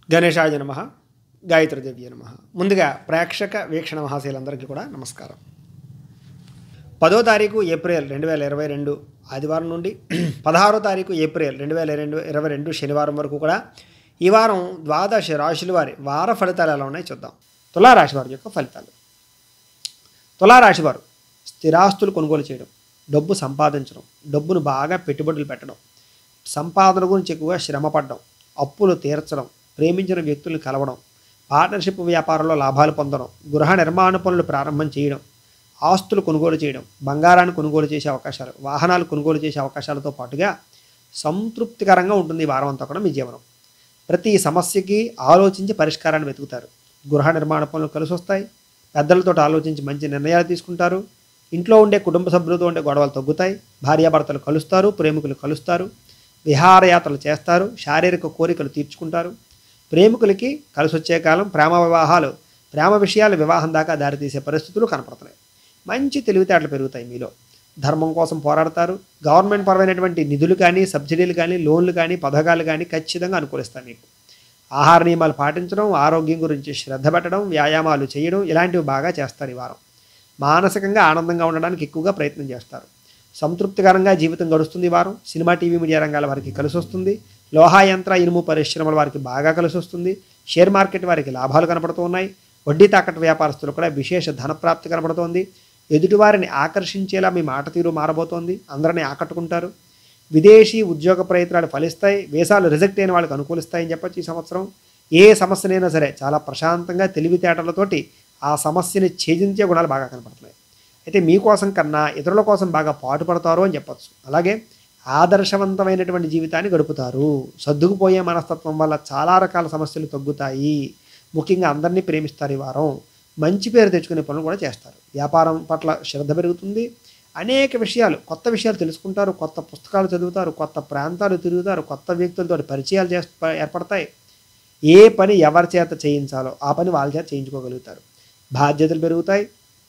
గణేశాయ నమ గాయత్రీదేవి నమ ముందుగా ప్రేక్షక వీక్షణ మహాశీలందరికీ కూడా నమస్కారం పదో తారీఖు ఏప్రిల్ రెండు వేల ఇరవై రెండు ఆదివారం నుండి పదహారో తారీఖు ఏప్రిల్ రెండు వేల రెండు ఇరవై రెండు శనివారం వరకు కూడా ఈ వారం ద్వాదశ రాశుల వారి వార ఫలితాలు ఎలా ఉన్నాయో చూద్దాం తులారాశి వారి యొక్క ఫలితాలు తులారాశి వారు స్థిరాస్తులు కొనుగోలు చేయడం డబ్బు సంపాదించడం డబ్బును బాగా పెట్టుబడులు పెట్టడం సంపాదన గురించి ఎక్కువగా శ్రమపడడం అప్పులు తీర్చడం ప్రేమించిన వ్యక్తులను కలవడం పార్ట్నర్షిప్ వ్యాపారంలో లాభాలు పొందడం గృహ నిర్మాణ పనులు ప్రారంభం చేయడం ఆస్తులు కొనుగోలు చేయడం బంగారాన్ని కొనుగోలు చేసే అవకాశాలు వాహనాలు కొనుగోలు చేసే అవకాశాలతో పాటుగా సంతృప్తికరంగా ఉంటుంది ఈ వారం అంతా కూడా మీ జీవనం ప్రతి సమస్యకి ఆలోచించి పరిష్కారాన్ని వెతుకుతారు గృహ నిర్మాణ పనులు కలిసి వస్తాయి పెద్దలతో ఆలోచించి మంచి నిర్ణయాలు తీసుకుంటారు ఇంట్లో ఉండే కుటుంబ సభ్యులతో ఉండే గొడవలు తగ్గుతాయి భార్యాభర్తలు కలుస్తారు ప్రేమికులు కలుస్తారు విహారయాత్రలు చేస్తారు శారీరక కోరికలు తీర్చుకుంటారు ప్రేమికులకి కలిసి వచ్చే కాలం ప్రేమ వివాహాలు ప్రేమ విషయాలు వివాహం దాకా దారితీసే పరిస్థితులు కనపడుతున్నాయి మంచి తెలివితేటలు పెరుగుతాయి మీలో ధర్మం కోసం పోరాడతారు గవర్నమెంట్ పరమైనటువంటి నిధులు కానీ సబ్సిడీలు కానీ లోన్లు కానీ పథకాలు కానీ ఖచ్చితంగా అనుకూలిస్తాయి మీకు ఆహార నియమాలు పాటించడం ఆరోగ్యం గురించి శ్రద్ధ పెట్టడం వ్యాయామాలు చేయడం ఇలాంటివి బాగా చేస్తారు ఈ వారం మానసికంగా ఆనందంగా ఉండడానికి ఎక్కువగా ప్రయత్నం చేస్తారు సంతృప్తికరంగా జీవితం గడుస్తుంది ఈ వారం సినిమా టీవీ మీడియా రంగాల వారికి కలిసి వస్తుంది లోహా యంత్ర ఇనుము పరిశ్రమల వారికి బాగా కలిసి వస్తుంది షేర్ మార్కెట్ వారికి లాభాలు కనపడుతూ ఉన్నాయి వడ్డీ తాకట్టు వ్యాపారస్తులు కూడా విశేష ధనప్రాప్తి కనపడుతోంది ఎదుటివారిని ఆకర్షించేలా మీ మాట తీరు మారబోతోంది అందరినీ ఆకట్టుకుంటారు విదేశీ ఉద్యోగ ప్రయత్నాలు ఫలిస్తాయి వేసాలు రిజెక్ట్ అయిన వాళ్ళకి అనుకూలిస్తాయని చెప్పొచ్చు ఈ సంవత్సరం ఏ సమస్యనైనా సరే చాలా ప్రశాంతంగా తెలివితేటలతోటి ఆ సమస్యని ఛేదించే గుణాలు బాగా కనపడుతున్నాయి అయితే మీకోసం కన్నా ఇతరుల కోసం బాగా పాటుపడతారు అని చెప్పొచ్చు అలాగే ఆదర్శవంతమైనటువంటి జీవితాన్ని గడుపుతారు సర్దుకుపోయే మనస్తత్వం వల్ల చాలా రకాల సమస్యలు తగ్గుతాయి ముఖ్యంగా అందరినీ ప్రేమిస్తారు ఈ వారం మంచి పేరు తెచ్చుకునే పనులు కూడా చేస్తారు వ్యాపారం పట్ల శ్రద్ధ పెరుగుతుంది అనేక విషయాలు కొత్త విషయాలు తెలుసుకుంటారు కొత్త పుస్తకాలు చదువుతారు కొత్త ప్రాంతాలు తిరుగుతారు కొత్త వ్యక్తులతో పరిచయాలు చేస్త ఏర్పడతాయి ఏ పని ఎవరి చేత చేయించాలో ఆ పని వాళ్ళ చేత చేయించుకోగలుగుతారు బాధ్యతలు పెరుగుతాయి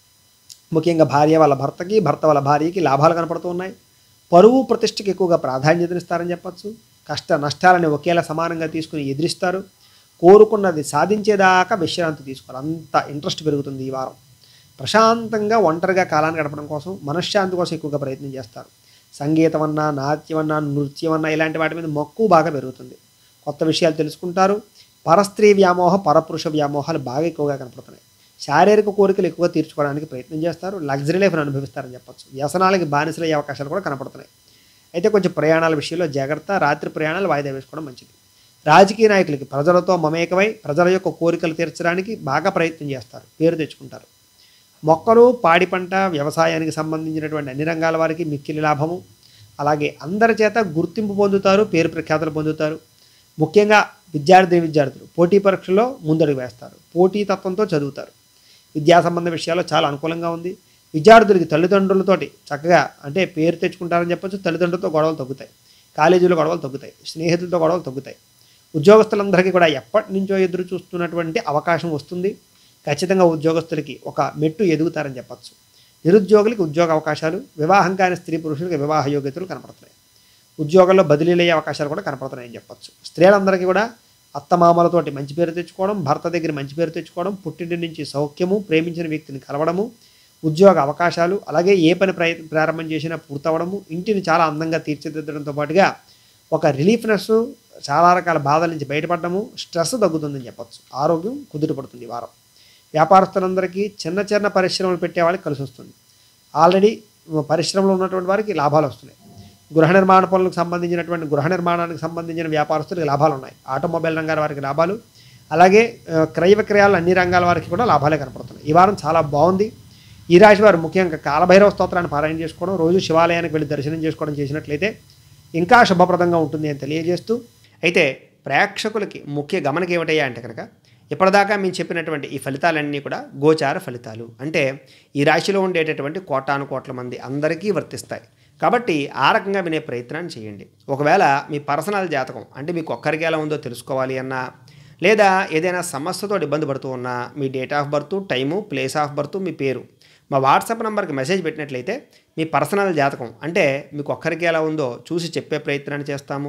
ముఖ్యంగా భార్య వాళ్ళ భర్తకి భర్త వాళ్ళ భార్యకి లాభాలు కనపడుతూ ఉన్నాయి పరువు ప్రతిష్టకి ఎక్కువగా ప్రాధాన్యతనిస్తారని చెప్పచ్చు కష్ట నష్టాలని ఒకేలా సమానంగా తీసుకుని ఎదిరిస్తారు కోరుకున్నది సాధించేదాకా విశ్రాంతి తీసుకోరు అంత ఇంట్రెస్ట్ పెరుగుతుంది ఈ వారం ప్రశాంతంగా ఒంటరిగా కాలాన్ని గడపడం కోసం మనశ్శాంతి కోసం ఎక్కువగా ప్రయత్నం చేస్తారు సంగీతం అన్నా నాట్యం అన్నా నృత్యం అన్నా ఇలాంటి వాటి మీద మక్కువ బాగా పెరుగుతుంది కొత్త విషయాలు తెలుసుకుంటారు పరస్త్రీ వ్యామోహ పరపురుష వ్యామోహాలు బాగా ఎక్కువగా కనపడుతున్నాయి శారీరక కోరికలు ఎక్కువగా తీర్చుకోవడానికి ప్రయత్నం చేస్తారు లగ్జరీ లైఫ్ని అనుభవిస్తారని చెప్పొచ్చు వ్యసనాలకి బానిసలయ్యే అవకాశాలు కూడా కనపడుతున్నాయి అయితే కొంచెం ప్రయాణాల విషయంలో జాగ్రత్త రాత్రి ప్రయాణాలు వాయిదా వేసుకోవడం మంచిది రాజకీయ నాయకులకి ప్రజలతో మమేకమై ప్రజల యొక్క కోరికలు తీర్చడానికి బాగా ప్రయత్నం చేస్తారు పేరు తెచ్చుకుంటారు మొక్కలు పాడి పంట వ్యవసాయానికి సంబంధించినటువంటి అన్ని రంగాల వారికి మిక్కిలి లాభము అలాగే అందరి చేత గుర్తింపు పొందుతారు పేరు ప్రఖ్యాతలు పొందుతారు ముఖ్యంగా విద్యార్థి విద్యార్థులు పోటీ పరీక్షల్లో ముందడుగు వేస్తారు పోటీ తత్వంతో చదువుతారు విద్యా సంబంధ విషయాల్లో చాలా అనుకూలంగా ఉంది విద్యార్థులకి తల్లిదండ్రులతోటి చక్కగా అంటే పేరు తెచ్చుకుంటారని చెప్పొచ్చు తల్లిదండ్రులతో గొడవలు తగ్గుతాయి కాలేజీలో గొడవలు తగ్గుతాయి స్నేహితులతో గొడవలు తగ్గుతాయి ఉద్యోగస్తులందరికీ కూడా ఎప్పటి నుంచో ఎదురు చూస్తున్నటువంటి అవకాశం వస్తుంది ఖచ్చితంగా ఉద్యోగస్తులకి ఒక మెట్టు ఎదుగుతారని చెప్పచ్చు నిరుద్యోగులకి ఉద్యోగ అవకాశాలు వివాహం కాని స్త్రీ పురుషులకి వివాహ యోగ్యతలు కనపడుతున్నాయి ఉద్యోగాల్లో బదిలీలు అయ్యే అవకాశాలు కూడా కనపడుతున్నాయని చెప్పచ్చు స్త్రీలందరికీ కూడా అత్తమామలతోటి మంచి పేరు తెచ్చుకోవడం భర్త దగ్గర మంచి పేరు తెచ్చుకోవడం పుట్టింటి నుంచి సౌఖ్యము ప్రేమించిన వ్యక్తిని కలవడము ఉద్యోగ అవకాశాలు అలాగే ఏ పని ప్రయ ప్రారంభం చేసినా పూర్తవడము ఇంటిని చాలా అందంగా తీర్చిదిద్దడంతో పాటుగా ఒక రిలీఫ్నెస్ చాలా రకాల బాధల నుంచి బయటపడడము స్ట్రెస్ తగ్గుతుందని చెప్పొచ్చు ఆరోగ్యం కుదుటపడుతుంది ఈ వారం వ్యాపారస్తులందరికీ చిన్న చిన్న పరిశ్రమలు పెట్టే వాళ్ళకి కలిసి వస్తుంది ఆల్రెడీ పరిశ్రమలో ఉన్నటువంటి వారికి లాభాలు వస్తున్నాయి గృహ నిర్మాణ పనులకు సంబంధించినటువంటి గృహ నిర్మాణానికి సంబంధించిన వ్యాపారస్తులకు లాభాలు ఉన్నాయి ఆటోమొబైల్ రంగాల వారికి లాభాలు అలాగే ఆ, క్రయ విక్రయాలు అన్ని రంగాల వారికి కూడా లాభాలే కనపడుతున్నాయి ఈ వారం చాలా బాగుంది ఈ రాశి వారు ముఖ్యంగా కాలభైరవ స్తోత్రాన్ని పారాయణ చేసుకోవడం రోజు శివాలయానికి వెళ్ళి దర్శనం చేసుకోవడం చేసినట్లయితే ఇంకా శుభప్రదంగా ఉంటుంది అని తెలియజేస్తూ అయితే ప్రేక్షకులకి ముఖ్య గమనిక ఏమిటయ్యా అంటే కనుక ఇప్పటిదాకా మేము చెప్పినటువంటి ఈ ఫలితాలన్నీ కూడా గోచార ఫలితాలు అంటే ఈ రాశిలో ఉండేటటువంటి కోటాను కోట్ల మంది అందరికీ వర్తిస్తాయి కాబట్టి ఆ రకంగా వినే ప్రయత్నాన్ని చేయండి ఒకవేళ మీ పర్సనల్ జాతకం అంటే మీకు ఒక్కరికి ఎలా ఉందో తెలుసుకోవాలి అన్నా లేదా ఏదైనా సమస్యతో ఇబ్బంది పడుతూ ఉన్నా మీ date of birth time place of birth మీ పేరు మా వాట్సాప్ నెంబర్కి మెసేజ్ పెట్టినట్లయితే మీ పర్సనల్ జాతకం అంటే మీకు ఒక్కరికి ఎలా ఉందో చూసి చెప్పే ప్రయత్నాన్ని చేస్తాము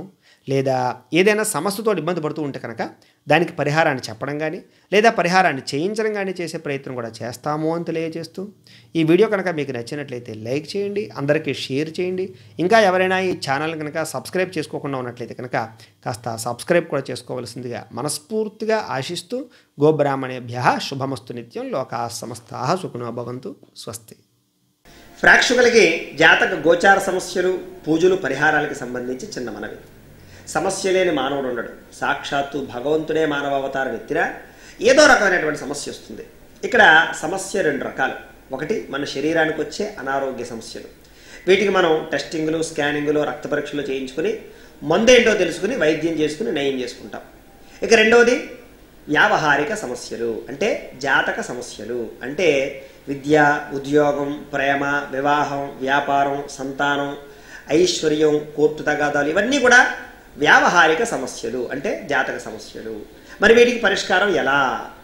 లేదా ఏదైనా సమస్యతో ఇబ్బంది పడుతూ ఉంటే కనుక దానికి పరిహారాన్ని చెప్పడం కానీ లేదా పరిహారాన్ని చేయించడం కానీ చేసే ప్రయత్నం కూడా చేస్తాము అని తెలియజేస్తూ ఈ వీడియో కనుక మీకు నచ్చినట్లయితే లైక్ చేయండి అందరికీ షేర్ చేయండి ఇంకా ఎవరైనా ఈ ఛానల్ కనుక సబ్స్క్రైబ్ చేసుకోకుండా ఉన్నట్లయితే కనుక కాస్త సబ్స్క్రైబ్ కూడా చేసుకోవాల్సిందిగా మనస్ఫూర్తిగా ఆశిస్తూ గోబ్రాహ్మణేభ్య శుభమస్తు నిత్యం లోకా సమస్తా సుఖనో భవంతు స్వస్తి ప్రేక్షకులకి జాతక గోచార సమస్యలు పూజలు పరిహారాలకు సంబంధించి చిన్న మనవి సమస్య లేని మానవుడు ఉండడు సాక్షాత్తు భగవంతుడే మానవ అవతారం ఎత్తినా ఏదో రకమైనటువంటి సమస్య వస్తుంది ఇక్కడ సమస్య రెండు రకాలు ఒకటి మన శరీరానికి వచ్చే అనారోగ్య సమస్యలు వీటికి మనం టెస్టింగ్లు స్కానింగ్లు రక్త పరీక్షలు చేయించుకుని మందేంటో తెలుసుకుని వైద్యం చేసుకుని నయం చేసుకుంటాం ఇక రెండవది వ్యావహారిక సమస్యలు అంటే జాతక సమస్యలు అంటే విద్య ఉద్యోగం ప్రేమ వివాహం వ్యాపారం సంతానం ఐశ్వర్యం కోర్టు తగాదాలు ఇవన్నీ కూడా వ్యావహారిక సమస్యలు అంటే జాతక సమస్యలు మరి వీటికి పరిష్కారం ఎలా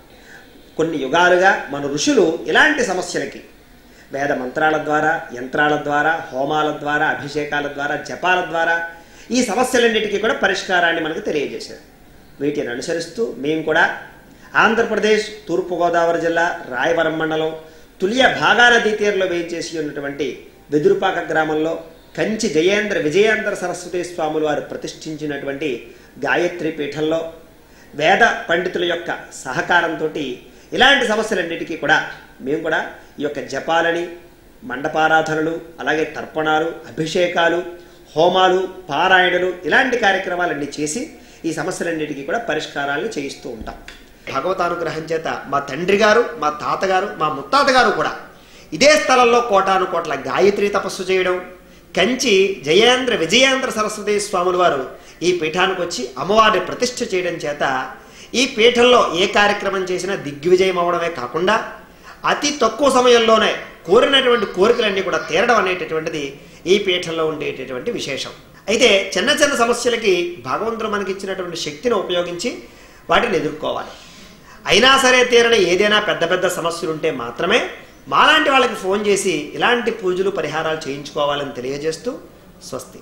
కొన్ని యుగాలుగా మన ఋషులు ఇలాంటి సమస్యలకి వేద మంత్రాల ద్వారా యంత్రాల ద్వారా హోమాల ద్వారా అభిషేకాల ద్వారా జపాల ద్వారా ఈ సమస్యలన్నిటికీ కూడా పరిష్కారాన్ని మనకు తెలియజేశారు వీటిని అనుసరిస్తూ మేము కూడా ఆంధ్రప్రదేశ్ తూర్పుగోదావరి జిల్లా రాయవరం మండలం తులియ భాగా నదీ తీరంలో వేయించేసి ఉన్నటువంటి వెదురుపాక గ్రామంలో కంచి జయేంద్ర విజయేంద్ర సరస్వతి స్వాములు వారు ప్రతిష్ఠించినటువంటి గాయత్రి పీఠంలో వేద పండితుల యొక్క సహకారంతో ఇలాంటి సమస్యలన్నిటికీ కూడా మేము కూడా ఈ యొక్క జపాలని మండపారాధనలు అలాగే తర్పణాలు అభిషేకాలు హోమాలు పారాయణలు ఇలాంటి కార్యక్రమాలన్నీ చేసి ఈ సమస్యలన్నిటికీ కూడా పరిష్కారాలను చేయిస్తూ ఉంటాం భగవతానుగ్రహం చేత మా తండ్రి గారు మా తాతగారు మా ముత్తాత గారు కూడా ఇదే స్థలంలో కోటాను కోట్ల గాయత్రి తపస్సు చేయడం కంచి జయేంద్ర విజయేంద్ర సరస్వతి స్వాముల వారు ఈ పీఠానికి వచ్చి అమ్మవారిని ప్రతిష్ఠ చేయడం చేత ఈ పీఠంలో ఏ కార్యక్రమం చేసినా దిగ్విజయం అవడమే కాకుండా అతి తక్కువ సమయంలోనే కోరినటువంటి కోరికలన్నీ కూడా తీరడం అనేటటువంటిది ఈ పీఠంలో ఉండేటటువంటి విశేషం అయితే చిన్న చిన్న సమస్యలకి భగవంతుడు మనకి ఇచ్చినటువంటి శక్తిని ఉపయోగించి వాటిని ఎదుర్కోవాలి అయినా సరే తీరని ఏదైనా పెద్ద పెద్ద సమస్యలు ఉంటే మాత్రమే మాలాంటి వాళ్ళకి ఫోన్ చేసి ఇలాంటి పూజలు పరిహారాలు చేయించుకోవాలని తెలియజేస్తూ స్వస్తి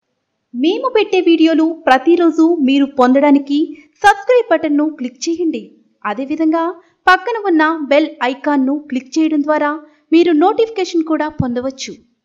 మేము పెట్టే వీడియోలు ప్రతిరోజు మీరు పొందడానికి సబ్స్క్రైబ్ బటన్ను క్లిక్ చేయండి అదేవిధంగా పక్కన ఉన్న బెల్ ఐకాన్ను క్లిక్ చేయడం ద్వారా మీరు నోటిఫికేషన్ కూడా పొందవచ్చు